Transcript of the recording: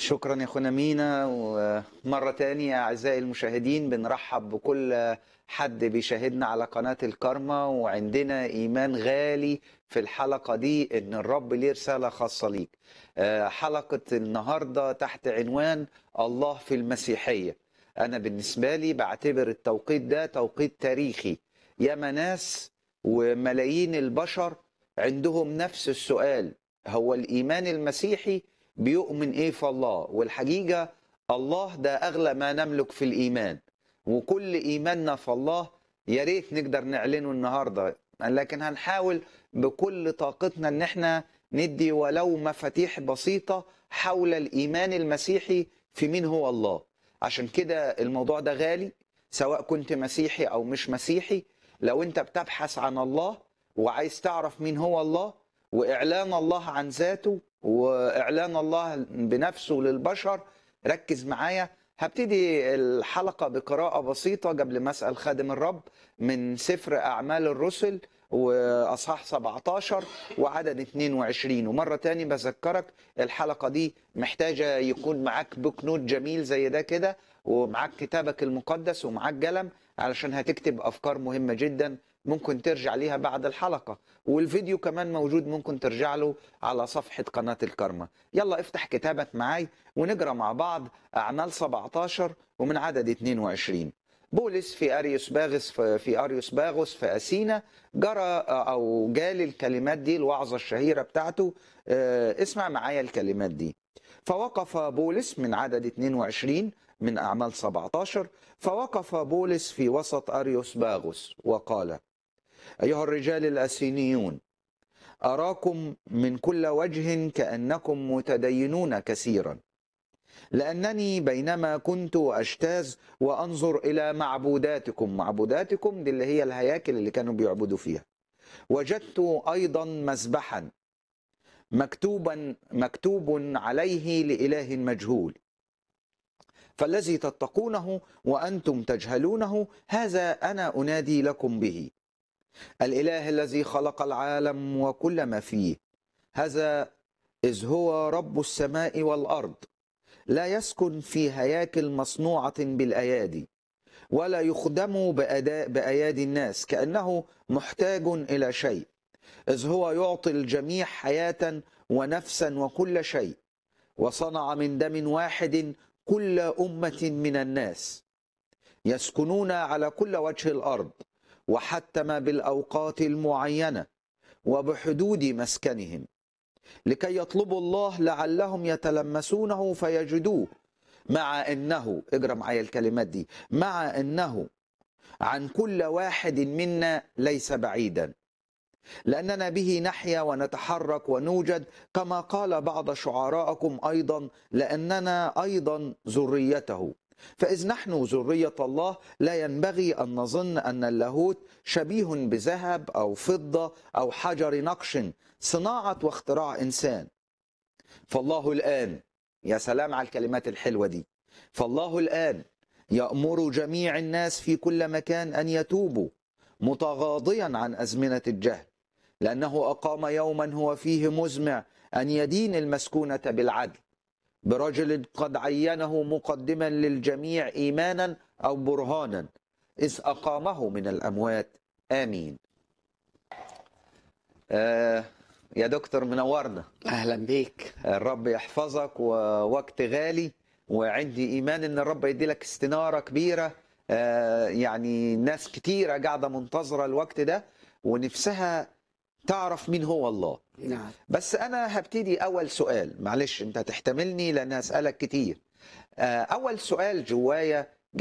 شكرا يا اخونا مينا ومرة تانية أعزائي المشاهدين بنرحب بكل حد بيشاهدنا على قناة الكارما وعندنا إيمان غالي في الحلقة دي إن الرب ليه رسالة خاصة ليك آه، حلقة النهاردة تحت عنوان الله في المسيحية أنا بالنسبة لي بعتبر التوقيت ده توقيت تاريخي ياما ناس وملايين البشر عندهم نفس السؤال هو الإيمان المسيحي بيؤمن ايه في الله والحقيقه الله ده اغلى ما نملك في الايمان وكل ايماننا في الله يا ريت نقدر نعلنه النهارده لكن هنحاول بكل طاقتنا ان احنا ندي ولو مفاتيح بسيطه حول الايمان المسيحي في مين هو الله عشان كده الموضوع ده غالي سواء كنت مسيحي او مش مسيحي لو انت بتبحث عن الله وعايز تعرف مين هو الله واعلان الله عن ذاته واعلان الله بنفسه للبشر ركز معايا هبتدي الحلقه بقراءه بسيطه قبل ما اسال خادم الرب من سفر اعمال الرسل واصحاح 17 وعدد 22 ومره تاني بذكرك الحلقه دي محتاجه يكون معاك بوك نوت جميل زي ده كده ومعاك كتابك المقدس ومعاك قلم علشان هتكتب افكار مهمه جدا ممكن ترجع ليها بعد الحلقه والفيديو كمان موجود ممكن ترجع له على صفحه قناه الكرمه يلا افتح كتابك معاي ونقرا مع بعض اعمال 17 ومن عدد 22 بولس في اريوس باغس في اريوس باغوس في اثينا جرى او جال الكلمات دي الوعظه الشهيره بتاعته آه، اسمع معايا الكلمات دي فوقف بولس من عدد 22 من اعمال 17 فوقف بولس في وسط اريوس باغوس وقال ايها الرجال الاسينيون اراكم من كل وجه كانكم متدينون كثيرا لانني بينما كنت اجتاز وانظر الى معبوداتكم معبوداتكم دي اللي هي الهياكل اللي كانوا بيعبدوا فيها وجدت ايضا مذبحا مكتوبا مكتوب عليه لاله مجهول فالذي تتقونه وانتم تجهلونه هذا انا انادي لكم به الاله الذي خلق العالم وكل ما فيه هذا اذ هو رب السماء والارض لا يسكن في هياكل مصنوعه بالايادي ولا يخدم بأداء بأيادي الناس كأنه محتاج إلى شيء إذ هو يعطي الجميع حياة ونفسا وكل شيء وصنع من دم واحد كل أمة من الناس يسكنون على كل وجه الأرض وحتم بالأوقات المعينة وبحدود مسكنهم لكي يطلبوا الله لعلهم يتلمسونه فيجدوه مع انه اقرا معايا الكلمات دي مع انه عن كل واحد منا ليس بعيدا لاننا به نحيا ونتحرك ونوجد كما قال بعض شعراءكم ايضا لاننا ايضا ذريته فاذ نحن ذريه الله لا ينبغي ان نظن ان اللاهوت شبيه بذهب او فضه او حجر نقش صناعه واختراع انسان فالله الان يا سلام على الكلمات الحلوة دي فالله الآن يأمر جميع الناس في كل مكان أن يتوبوا متغاضيا عن أزمنة الجهل لأنه أقام يوما هو فيه مزمع أن يدين المسكونة بالعدل برجل قد عينه مقدما للجميع إيمانا أو برهانا إذ أقامه من الأموات آمين آه يا دكتور منورنا اهلا بيك الرب يحفظك ووقت غالي وعندي ايمان ان الرب يدي لك استناره كبيره آه، يعني ناس كتيره قاعده منتظره الوقت ده ونفسها تعرف مين هو الله نعم بس انا هبتدي اول سؤال معلش انت هتحتملني لان هسالك كتير آه، اول سؤال جوايا